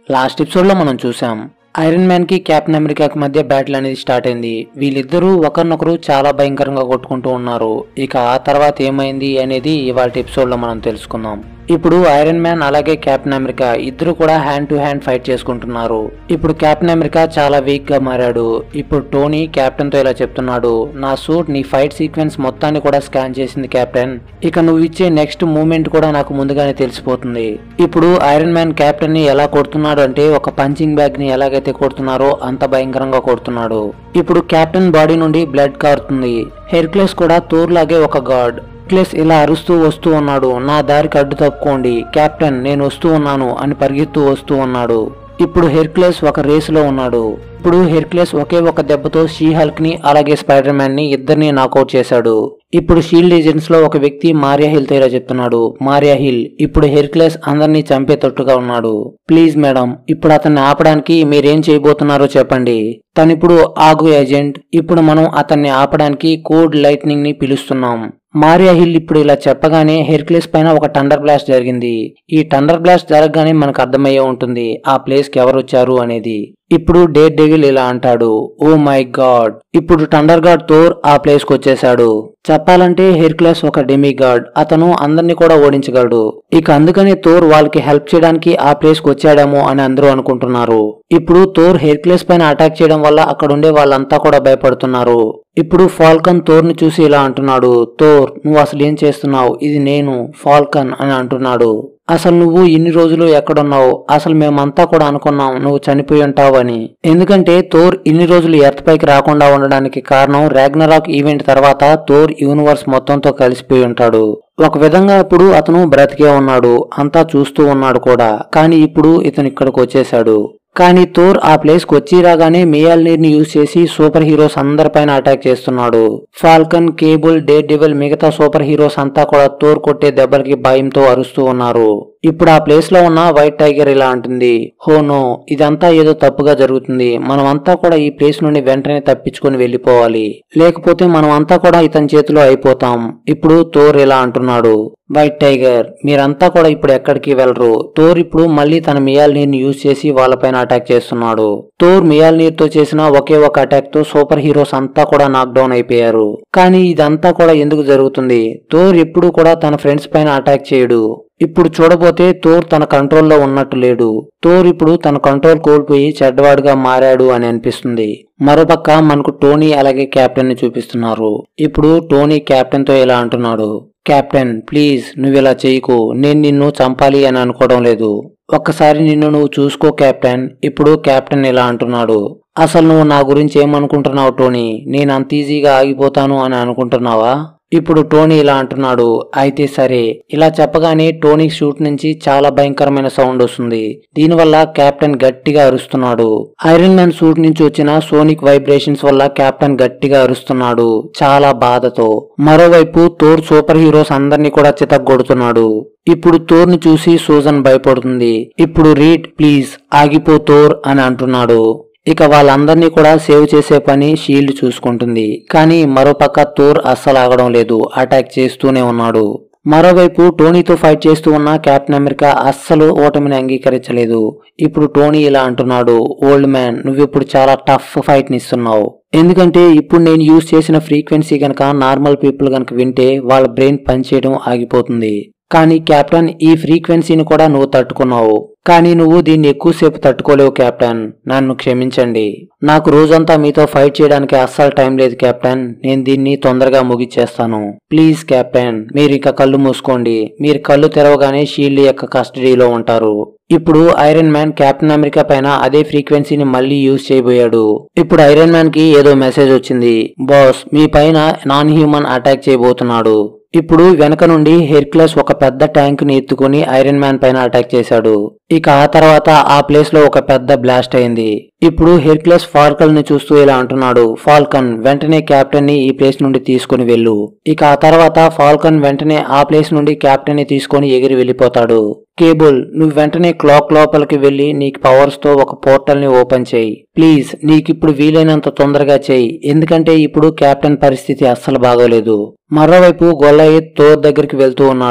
last episode లో మనం చూసాం ఐరన్ మ్యాన్ కి కెప్టెన్ అమెరికాకి మధ్య బ్యాటిల్ అనేది స్టార్ట్ అయింది వీళ్ళిద్దరూ ఒకరినొకరు చాలా భయంకరంగా కొట్టుకుంటూ ఉన్నారు ఇక ఆ తర్వాత ఏమైంది అనేది ఇవాళ ఎపిసోడ్ లో మనం తెలుసుకుందాం ఇప్పుడు ఐరన్ మ్యాన్ అలాగే కెప్టెన్ అమెరికా ఇద్దరు కూడా హ్యాండ్ టు హ్యాండ్ ఫైట్ చేసుకుంటున్నారు ఇప్పుడు కెప్టెన్ అమెరికా చాలా వీక్ గా మారాడు ఇప్పుడు టోనీ కెప్టెన్ తో ఇలా చెప్తున్నాడు నా సూట్ నీ ఫైట్ సీక్వెన్స్ మొత్తాన్ని కూడా స్కాన్ చేసింది కెప్టెన్ ఇక నువ్వు ఇచ్చే నెక్స్ట్ మూమెంట్ కూడా నాకు ముందుగానే తెలిసిపోతుంది ఇప్పుడు ఐరన్ మ్యాన్ కెప్టెన్ ని ఎలా కొడుతున్నాడు అంటే ఒక పంచింగ్ బ్యాగ్ ని ఎలాగైతే కొడుతున్నారో అంత భయంకరంగా కొడుతున్నాడు ఇప్పుడు కెప్టెన్ బాడీ నుండి బ్లడ్ కారుతుంది హెర్క్లెస్ కూడా తోర్ లాగే ఒక గాడ్ హెర్క్లెస్ ఇలా అరుస్తూ వస్తూ ఉన్నాడు నా దారికి అడ్డు తప్పుకోండి కెప్టెన్ నేను వస్తూ ఉన్నాను అని పరిగెత్తు వస్తూ ఉన్నాడు ఇప్పుడు హెర్క్లెస్ ఒక రేసులో ఉన్నాడు ఇప్పుడు హెర్క్లెస్ ఒకే ఒక దెబ్బతో షీ హల్క్ ని అలాగే స్పైడర్ మ్యాన్ ని ఇద్దరిని నాకౌట్ చేశాడు ఇప్పుడు షీల్డ్ ఏజెంట్స్ లో ఒక వ్యక్తి మారియా హిల్ తో ఇలా చెప్తున్నాడు మారియా హిల్ ఇప్పుడు హెర్క్లెస్ అందరినీ చంపేటట్టుగా ఉన్నాడు ప్లీజ్ మేడం ఇప్పుడు అతన్ని ఆపడానికి మీరేం చేయబోతున్నారో చెప్పండి తను ఇప్పుడు ఆగు ఏజెంట్ ఇప్పుడు మనం అతన్ని ఆపడానికి కోడ్ లైట్నింగ్ ని పిలుస్తున్నాం మారియా హిల్ ఇప్పుడు ఇలా చెప్పగానే హెర్క్లెస్ పైన ఒక టండర్ బ్లాస్ట్ జరిగింది ఈ టండర్ బ్లాస్ట్ జరగగానే మనకు అర్థమయ్యే ఉంటుంది ఆ ప్లేస్ కి ఎవరు వచ్చారు అనేది ఇప్పుడు డేట్ డెవిల్ ఇలా అంటాడు ఓ మై గాడ్ ఇప్పుడు టండర్ గాడ్ థోర్ ఆ ప్లేస్ కి వచ్చేసాడు చెప్పాలంటే హెర్క్లెస్ ఒక డెమి గాడ్ అతను అందరినీ కూడా ఓడించగలడు ఇక అందుకనే థోర్ వాళ్ళకి హెల్ప్ చేయడానికి ఆ ప్లేస్ కి వచ్చాడేమో అని అందరూ అనుకుంటున్నారు ఇప్పుడు థోర్ హెర్క్లెస్ పైన అటాక్ చేయడం వల్ల అక్కడ ఉండే వాళ్ళంతా కూడా భయపడుతున్నారు ఇప్పుడు ఫాల్కన్ థోర్ ని చూసి ఇలా అంటున్నాడు థోర్ నువ్వు అసలు ఏం చేస్తున్నావు ఇది నేను ఫాల్కన్ అని అంటున్నాడు అసలు నువ్వు ఇన్ని రోజులు ఎక్కడున్నావు అసలు మేమంతా కూడా అనుకున్నాం నువ్వు చనిపోయి ఉంటావు అని ఎందుకంటే థోర్ ఇన్ని రోజులు ఎర్త్ పైకి రాకుండా ఉండడానికి కారణం రాగ్నరాక్ ఈవెంట్ తర్వాత థోర్ యూనివర్స్ మొత్తంతో కలిసిపోయి ఉంటాడు ఒక విధంగా ఇప్పుడు అతను బ్రతికే ఉన్నాడు అంతా చూస్తూ ఉన్నాడు కూడా కానీ ఇప్పుడు ఇతను ఇక్కడికి వచ్చేసాడు కానీ థోర్ ఆ ప్లేస్ కి వచ్చి రాగానే మియాల్నీర్ ని యూజ్ చేసి సూపర్ హీరోస్ అందరిపైన అటాక్ చేస్తున్నాడు ఫాల్కన్ కేబుల్ డే డెవల్ మిగతా సూపర్ హీరోస్ అంతా కూడా థోర్ కొట్టే దెబ్బలకి భయంతో అరుస్తూ ఉన్నారు ఇప్పుడు ఆ ప్లేస్ లో ఉన్న వైట్ టైగర్ ఇలా అంటుంది హో నో ఇదంతా ఏదో తప్పుగా జరుగుతుంది మనమంతా కూడా ఈ ప్లేస్ నుండి వెంటనే తప్పించుకొని వెళ్ళిపోవాలి లేకపోతే మనం అంతా కూడా ఇతని చేతిలో అయిపోతాం ఇప్పుడు థోర్ ఇలా అంటున్నాడు వైట్ టైగర్ మీరంతా కూడా ఇప్పుడు ఎక్కడికి వెళ్ళరు థోర్ ఇప్పుడు మళ్ళీ తన మియాల్ నీర్ యూజ్ చేసి వాళ్ళపైన అటాక్ చేస్తున్నాడు థోర్ మియాల్ నీర్ తో చేసిన ఒకే ఒక అటాక్ తో సూపర్ హీరోస్ అంతా కూడా నాక్ డౌన్ అయిపోయారు కానీ ఇదంతా కూడా ఎందుకు జరుగుతుంది థోర్ ఎప్పుడు కూడా తన ఫ్రెండ్స్ పైన అటాక్ చేయడు ఇప్పుడు చూడబోతే థోర్ తన కంట్రోల్లో ఉన్నట్టు లేడు థోర్ ఇప్పుడు తన కంట్రోల్ కోల్పోయి చెడ్డవాడుగా మారాడు అని అనిపిస్తుంది మరోపక్క మనకు టోనీ అలాగే కెప్టెన్ ని చూపిస్తున్నారు ఇప్పుడు టోనీ కెప్టెన్ తో ఇలా అంటున్నాడు కెప్టెన్ ప్లీజ్ నువ్వు ఇలా చేయకు నేను నిన్ను చంపాలి అని అనుకోవడం లేదు ఒక్కసారి నిన్ను నువ్వు చూసుకో కెప్టెన్ ఇప్పుడు కెప్టెన్ ఇలా అంటున్నాడు అసలు నువ్వు నా గురించి ఏమనుకుంటున్నావు టోనీ నేను అంత ఈజీగా ఆగిపోతాను అని అనుకుంటున్నావా ఇప్పుడు టోనీ ఇలా అంటున్నాడు అయితే సరే ఇలా చెప్పగానే టోనీ షూట్ నుంచి చాలా భయంకరమైన సౌండ్ వస్తుంది దీనివల్ల కెప్టెన్ గట్టిగా అరుస్తున్నాడు ఐరన్ మ్యాన్ షూట్ నుంచి వచ్చిన సోనిక్ వైబ్రేషన్స్ వల్ల కెప్టెన్ గట్టిగా అరుస్తున్నాడు చాలా బాధతో మరోవైపు థోర్ సూపర్ హీరోస్ అందరినీ కూడా చితగ్గొడుతున్నాడు ఇప్పుడు థోర్ ని చూసి సూజన్ భయపడుతుంది ఇప్పుడు రీడ్ ప్లీజ్ ఆగిపో థోర్ అని అంటున్నాడు ఇక వాళ్ళందరినీ కూడా సేవ్ చేసే పని షీల్డ్ చూసుకుంటుంది కానీ మరోపక్క థోర్ అస్సలు ఆగడం లేదు అటాక్ చేస్తూనే ఉన్నాడు మరోవైపు టోనీతో ఫైట్ చేస్తూ ఉన్న కెప్టెన్ అమెరికా అస్సలు ఓటమిని అంగీకరించలేదు ఇప్పుడు టోనీ ఇలా అంటున్నాడు ఓల్డ్ మ్యాన్ నువ్వు ఇప్పుడు చాలా టఫ్ ఫైట్ ని ఇస్తున్నావు ఎందుకంటే ఇప్పుడు నేను యూజ్ చేసిన ఫ్రీక్వెన్సీ గనక నార్మల్ పీపుల్ గనక వింటే వాళ్ళ బ్రెయిన్ పనిచేయడం ఆగిపోతుంది కానీ కెప్టెన్ ఈ ఫ్రీక్వెన్సీని కూడా నువ్వు తట్టుకున్నావు కానీ నువ్వు దీన్ని ఎక్కువసేపు తట్టుకోలేవు కెప్టెన్ నన్ను క్షమించండి నాకు రోజంతా మీతో ఫైట్ చేయడానికి అస్సలు టైం లేదు కెప్టెన్ నేను దీన్ని తొందరగా ముగిచ్చేస్తాను ప్లీజ్ కెప్టెన్ మీరు ఇక కళ్ళు మూసుకోండి మీరు కళ్ళు తెరవగానే షీల్డ్ యొక్క కస్టడీలో ఉంటారు ఇప్పుడు ఐరన్ మ్యాన్ కెప్టెన్ అమెరికా పైన అదే ఫ్రీక్వెన్సీని మళ్ళీ యూజ్ చేయబోయాడు ఇప్పుడు ఐరన్ మ్యాన్ కి ఏదో మెసేజ్ వచ్చింది బాస్ మీ పైన నాన్ హ్యూమన్ అటాక్ చేయబోతున్నాడు ఇప్పుడు వెనక నుండి హెర్క్లస్ ఒక పెద్ద ట్యాంక్ ని ఎత్తుకుని ఐరన్ మ్యాన్ పైన అటాక్ చేశాడు ఇక ఆ తర్వాత ఆ ప్లేస్ లో ఒక పెద్ద బ్లాస్ట్ అయింది ఇప్పుడు హెర్క్లస్ ఫాల్కన్ ని చూస్తూ ఇలా అంటున్నాడు ఫాల్కన్ వెంటనే కెప్టెన్ ని ఈ ప్లేస్ నుండి తీసుకుని వెళ్ళు ఇక ఆ తర్వాత ఫాల్కన్ వెంటనే ఆ ప్లేస్ నుండి కెప్టెన్ ని తీసుకొని ఎగిరి వెళ్ళిపోతాడు కేబుల్ నువ్వు వెంటనే క్లాక్ లోపలికి వెళ్లి నీకు పవర్స్ తో ఒక పోర్టల్ ని ఓపెన్ చేయి ప్లీజ్ నీకిప్పుడు వీలైనంత తొందరగా చేయి ఎందుకంటే ఇప్పుడు కెప్టెన్ పరిస్థితి అస్సలు బాగోలేదు మరోవైపు గొల్లయ్య థోర్ దగ్గరికి వెళ్తూ ఉన్నాడు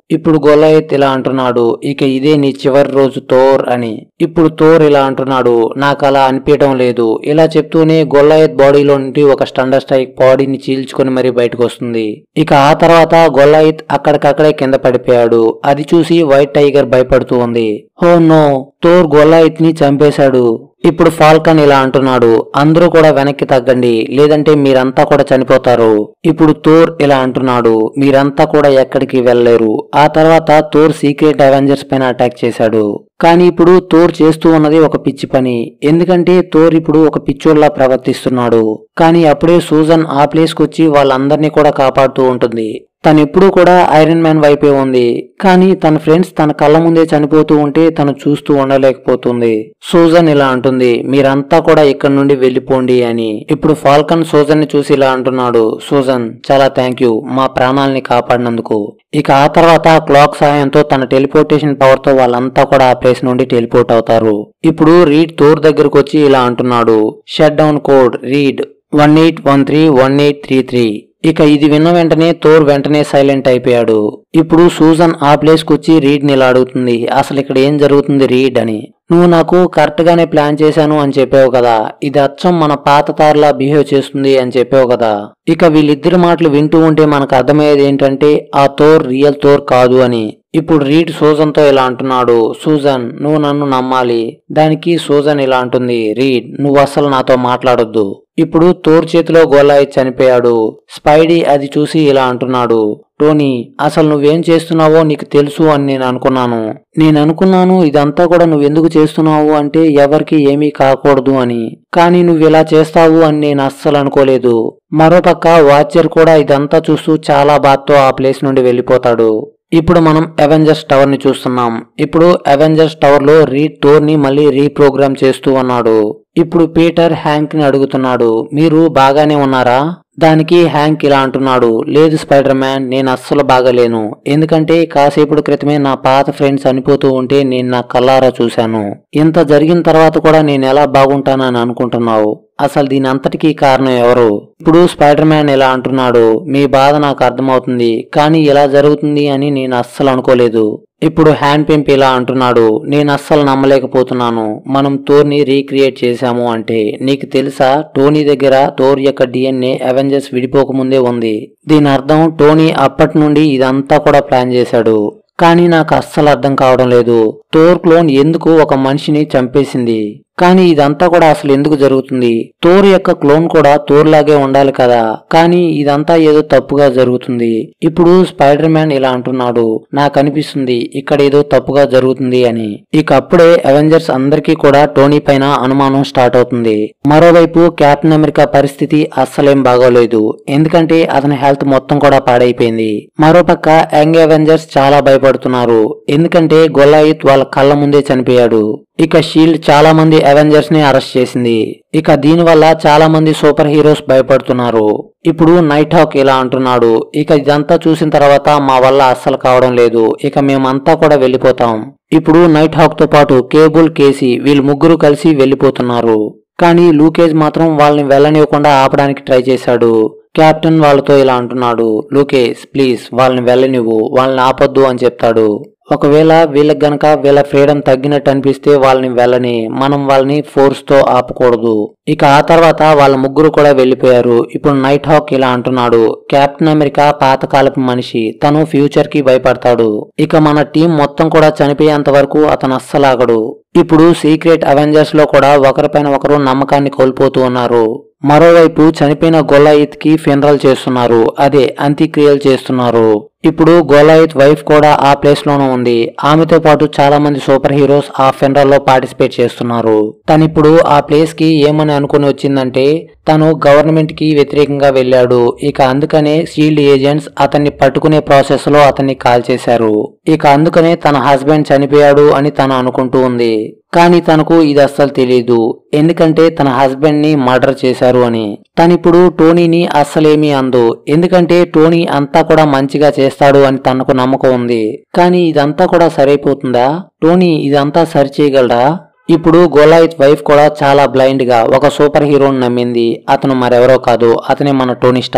ఇప్పుడు గొల్లాయిత్ ఇలా అంటున్నాడు ఇక ఇదే నీ చివరి రోజు తోర్ అని ఇప్పుడు తోర్ ఇలా అంటున్నాడు నాకు అలా అనిపించడం లేదు ఇలా చెప్తూనే గొల్లాయిత్ బాడీలో నుండి ఒక స్టండర్ స్ట్రైక్ బాడీని చీల్చుకొని మరీ బయటకు వస్తుంది ఇక ఆ తర్వాత గొల్లాయిత్ అక్కడికక్కడే కింద పడిపోయాడు అది చూసి వైట్ టైగర్ భయపడుతూ ఉంది హో నో తోర్ గొల్లాయిత్ ని చంపేశాడు ఇప్పుడు ఫాల్కన్ ఇలా అంటున్నాడు అందరూ కూడా వెనక్కి తగ్గండి లేదంటే మీరంతా కూడా చనిపోతారు ఇప్పుడు తోర్ ఇలా అంటున్నాడు మీరంతా కూడా ఎక్కడికి వెళ్ళలేరు ఆ తర్వాత తోర్ సీక్రెట్ అవెంజర్స్ పైన అటాక్ చేశాడు కానీ ఇప్పుడు తోర్ చేస్తూ ఉన్నది ఒక పిచ్చి పని ఎందుకంటే తోర్ ఇప్పుడు ఒక పిచ్చోళ్లా ప్రవర్తిస్తున్నాడు కానీ అప్పుడే సూజన్ ఆ ప్లేస్కి వచ్చి వాళ్ళందరినీ కూడా కాపాడుతూ ఉంటుంది తను ఎప్పుడూ కూడా ఐరన్ మ్యాన్ వైపే ఉంది కానీ తన ఫ్రెండ్స్ తన కళ్ళ ముందే చనిపోతూ ఉంటే తను చూస్తూ ఉండలేకపోతుంది సూజన్ ఇలా అంటుంది మీరంతా కూడా ఇక్కడ నుండి వెళ్ళిపోండి అని ఇప్పుడు ఫాల్కన్ సూజన్ ని చూసి ఇలా అంటున్నాడు సూజన్ చాలా థ్యాంక్ యూ మా ప్రాణాలని కాపాడినందుకు ఇక ఆ తర్వాత క్లాక్ సహాయంతో తన టెలిపోర్టేషన్ పవర్ తో వాళ్ళంతా కూడా ఆ ప్లేస్ నుండి టెలిపోర్ట్ అవుతారు ఇప్పుడు రీడ్ తోర్ దగ్గరకు వచ్చి ఇలా అంటున్నాడు shut down code red one eight one three one eight three three ఇక ఇది విన్న వెంటనే తోర్ వెంటనే సైలెంట్ అయిపోయాడు ఇప్పుడు సూజన్ ఆ ప్లేస్ కు వచ్చి రీడ్ ని ఇలా అడుగుతుంది అసలు ఇక్కడ ఏం జరుగుతుంది రీడ్ అని నువ్వు నాకు కరెక్ట్ గానే ప్లాన్ చేశాను అని చెప్పావు కదా ఇది అచ్చం మన పాత తారలా బిహేవ్ చేస్తుంది అని చెప్పావు కదా ఇక వీళ్ళిద్దరి మాటలు వింటూ ఉంటే మనకు అర్థమయ్యేది ఏంటంటే ఆ తోర్ రియల్ తోర్ కాదు అని ఇప్పుడు రీడ్ సూజన్ తో ఇలా అంటున్నాడు సూజన్ నువ్వు నన్ను నమ్మాలి దానికి సూజన్ ఇలా అంటుంది రీడ్ నువ్వు అసలు నాతో మాట్లాడొద్దు ఇప్పుడు తోర్ చేతిలో గోలాయి చనిపోయాడు స్పైడీ అది చూసి ఇలా అంటున్నాడు టోనీ అసలు నువ్వేం చేస్తున్నావో నీకు తెలుసు అని నేను అనుకున్నాను నేను అనుకున్నాను ఇదంతా కూడా నువ్వెందుకు చేస్తున్నావు అంటే ఎవరికి ఏమీ కాకూడదు అని కానీ నువ్వు ఇలా చేస్తావు అని నేను అస్సలు అనుకోలేదు మరోపక్క వాచర్ కూడా ఇదంతా చూస్తూ చాలా బాధతో ఆ ప్లేస్ నుండి వెళ్ళిపోతాడు ఇప్పుడు మనం అవెంజర్స్ టవర్ ని చూస్తున్నాం ఇప్పుడు అవెంజర్స్ టవర్ లో రీడ్ టోర్ ని మళ్ళీ రీప్రోగ్రామ్ చేస్తూ ఉన్నాడు ఇప్పుడు పీటర్ హ్యాంక్ ని అడుగుతున్నాడు మీరు బాగానే ఉన్నారా దానికి హ్యాంక్ ఇలా అంటున్నాడు లేదు స్పైడర్ మ్యాన్ నేను అస్సలు బాగలేను ఎందుకంటే కాసేపటి క్రితమే నా పాత ఫ్రెండ్స్ చనిపోతూ ఉంటే నేను నా కల్లారా చూశాను ఇంత జరిగిన తర్వాత కూడా నేను ఎలా బాగుంటానని అనుకుంటున్నావు అసలు దీని అంతటికీ కారణం ఎవరు ఇప్పుడు స్పైడర్ మ్యాన్ ఇలా అంటున్నాడు మీ బాధ నాకు అర్థమవుతుంది కానీ ఇలా జరుగుతుంది అని నేను అస్సలు అనుకోలేదు ఇప్పుడు హ్యాండ్ పెంప్ ఇలా అంటున్నాడు నేను అస్సలు నమ్మలేకపోతున్నాను మనం తోర్ని రీక్రియేట్ చేశాము అంటే నీకు తెలుసా టోనీ దగ్గర తోర్ యొక్క డిఎన్ఏ అవెంజర్స్ విడిపోకముందే ఉంది దీని అర్థం టోనీ అప్పటి నుండి ఇదంతా కూడా ప్లాన్ చేశాడు కానీ నాకు అస్సలు అర్థం కావడం లేదు తోర్ క్లోన్ ఎందుకు ఒక మనిషిని చంపేసింది కానీ ఇదంతా కూడా అసలు ఎందుకు జరుగుతుంది తోర్ యొక్క క్లోన్ కూడా తోర్ లాగే ఉండాలి కదా కానీ ఇదంతా ఏదో తప్పుగా జరుగుతుంది ఇప్పుడు స్పైడర్ మ్యాన్ ఇలా అంటున్నాడు నాకు అనిపిస్తుంది ఇక్కడ ఏదో తప్పుగా జరుగుతుంది అని ఇక అప్పుడే అవెంజర్స్ అందరికీ కూడా టోనీ పైన అనుమానం స్టార్ట్ అవుతుంది మరోవైపు క్యాప్టెన్ అమెరికా పరిస్థితి అస్సలేం బాగోలేదు ఎందుకంటే అతని హెల్త్ మొత్తం కూడా పాడైపోయింది మరోపక్క యంగ్ అవెంజర్స్ చాలా భయపడుతున్నారు ఎందుకంటే గొల్లాయిత్ వాళ్ళ కళ్ళ ముందే చనిపోయాడు ఇక షీల్డ్ చాలా మంది అవెంజర్స్ ని అరెస్ట్ చేసింది ఇక దీనివల్ల చాలా మంది సూపర్ హీరోస్ భయపడుతున్నారు ఇప్పుడు నైట్ హాక్ ఇలా అంటున్నాడు ఇక ఇదంతా చూసిన తర్వాత మా వల్ల అస్సలు కావడం లేదు ఇక మేమంతా కూడా వెళ్ళిపోతాం ఇప్పుడు నైట్ హాక్ తో పాటు కేబుల్ కేసీ వీళ్ళు ముగ్గురు కలిసి వెళ్ళిపోతున్నారు కానీ లూకేజ్ మాత్రం వాళ్ళని వెళ్ళనివ్వకుండా ఆపడానికి ట్రై చేశాడు కెప్టెన్ వాళ్ళతో ఇలా అంటున్నాడు లూకేజ్ ప్లీజ్ వాళ్ళని వెళ్ళనివ్వు వాళ్ళని ఆపొద్దు అని చెప్తాడు ఒకవేళ వీళ్ళకి గనక వీళ్ళ ఫ్రీడమ్ తగ్గినట్టు అనిపిస్తే వాళ్ళని వెళ్ళని మనం వాళ్ళని ఫోర్స్ తో ఆపకూడదు ఇక ఆ తర్వాత వాళ్ళ ముగ్గురు కూడా వెళ్ళిపోయారు ఇప్పుడు నైట్ హాక్ ఇలా అంటున్నాడు కెప్టెన్ అమెరికా పాతకాలపు మనిషి తను ఫ్యూచర్ కి భయపడతాడు ఇక మన టీం మొత్తం కూడా చనిపోయేంత వరకు అతను అస్సలాగడు ఇప్పుడు సీక్రెట్ అవెంజర్స్ లో కూడా ఒకరిపైన ఒకరు నమ్మకాన్ని కోల్పోతూ ఉన్నారు మరోవైపు చనిపోయిన గొల్లాయిత్ కి ఫినరల్ చేస్తున్నారు అదే అంత్యక్రియలు చేస్తున్నారు ఇప్పుడు గోలాయిత్ వైఫ్ కూడా ఆ ప్లేస్ లోనే ఉంది ఆమెతో పాటు చాలా మంది సూపర్ హీరోస్ ఆ ఫెనరల్ లో పార్టిసిపేట్ చేస్తున్నారు తను ఇప్పుడు ఆ ప్లేస్ కి ఏమని అనుకుని వచ్చిందంటే తను గవర్నమెంట్ కి వ్యతిరేకంగా వెళ్ళాడు ఇక అందుకనే షీల్డ్ ఏజెంట్స్ అతన్ని పట్టుకునే ప్రాసెస్ లో అతన్ని కాల్ చేశారు ఇక అందుకనే తన హస్బెండ్ చనిపోయాడు అని తను అనుకుంటూ ఉంది కానీ తనకు ఇది అస్సలు తెలియదు ఎందుకంటే తన హస్బెండ్ ని మర్డర్ చేశారు అని తనిప్పుడు టోనీని అస్సలేమీ అందు ఎందుకంటే టోనీ అంతా కూడా మంచిగా చేస్తాడు అని తనకు నమ్మకం ఉంది కానీ ఇదంతా కూడా సరైపోతుందా టోనీ ఇదంతా సరి చేయగలడా ఇప్పుడు గోలాయిత్ వైఫ్ కూడా చాలా బ్లైండ్ గా ఒక సూపర్ హీరోని నమ్మింది అతను మరెవరో కాదు అతనే మన టోనీ స్టార్క్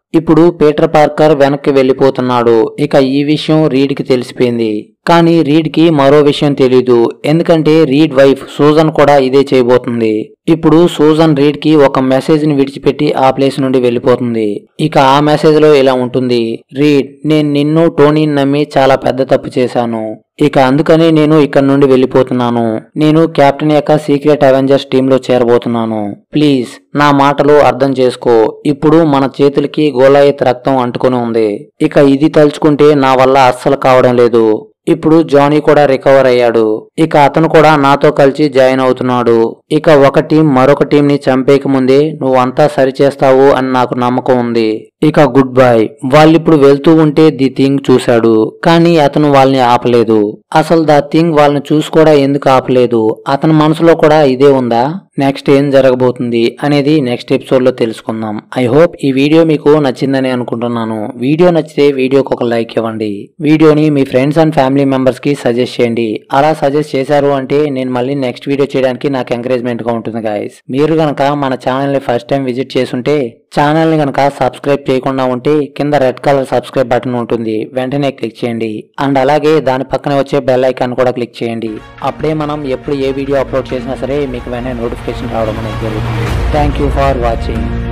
ఇప్పుడు పీటర్ పార్కర్ వెనక్కి వెళ్ళిపోతున్నాడు ఇక ఈ విషయం రీడ్కి తెలిసిపోయింది కానీ రీడ్కి మరో విషయం తెలీదు ఎందుకంటే రీడ్ వైఫ్ సూజన్ కూడా ఇదే చేయబోతుంది ఇప్పుడు సూజన్ రీడ్ కి ఒక మెసేజ్ ని విడిచిపెట్టి ఆ ప్లేస్ నుండి వెళ్ళిపోతుంది ఇక ఆ మెసేజ్ లో ఇలా ఉంటుంది రీడ్ నేను నిన్ను టోనీని నమ్మి చాలా పెద్ద తప్పు చేశాను ఇక అందుకని నేను ఇక్కడ నుండి వెళ్ళిపోతున్నాను నేను కెప్టెన్ యొక్క సీక్రెట్ అవెంజర్స్ టీమ్ లో చేరబోతున్నాను ప్లీజ్ నా మాటలు అర్థం చేసుకో ఇప్పుడు మన చేతులకి గోలాయత్ రక్తం అంటుకొని ఉంది ఇక ఇది తలుచుకుంటే నా వల్ల అస్సలు కావడం లేదు ఇప్పుడు జానీ కూడా రికవర్ అయ్యాడు ఇక అతను కూడా నాతో కలిసి జాయిన్ అవుతున్నాడు ఇక ఒక టీం మరొక టీం ని చంపేక ముందే నువ్వంతా సరిచేస్తావు అని నాకు నమ్మకం ఉంది ఇక గుడ్ బై వాళ్ళిప్పుడు వెళ్తూ ఉంటే ది థింగ్ చూశాడు కానీ అతను వాళ్ళని ఆపలేదు అసలు ద థింగ్ వాళ్ళని చూసి కూడా ఎందుకు ఆపలేదు అతని మనసులో కూడా ఇదే ఉందా నెక్స్ట్ ఏం జరగబోతుంది అనేది నెక్స్ట్ ఎపిసోడ్ లో తెలుసుకుందాం ఐ హోప్ ఈ వీడియో మీకు నచ్చిందని అనుకుంటున్నాను వీడియో నచ్చితే వీడియోకి ఒక లైక్ ఇవ్వండి వీడియోని మీ ఫ్రెండ్స్ అండ్ ఫ్యామిలీ మెంబర్స్ కి సజెస్ట్ చేయండి అలా సజెస్ట్ చేశారు అంటే నేను మళ్ళీ నెక్స్ట్ వీడియో చేయడానికి నాకు ఎంకరేజ్మెంట్ గా ఉంటుంది గాయస్ మీరు గనక మన ఛానల్ ని ఫస్ట్ టైం విజిట్ చేసుంటే ఛానల్ ని గనక సబ్స్క్రైబ్ చేయకుండా ఉంటే కింద రెడ్ కలర్ సబ్స్క్రైబ్ బటన్ ఉంటుంది వెంటనే క్లిక్ చేయండి అండ్ అలాగే దాని పక్కనే వచ్చే బెల్ ఐకాన్ కూడా క్లిక్ చేయండి అప్పుడే మనం ఎప్పుడు ఏ వీడియో అప్లోడ్ చేసినా సరే మీకు వెంటనే నోటిఫికేషన్ రావడం అనేది జరుగుతుంది థ్యాంక్ యూ ఫర్ వాచింగ్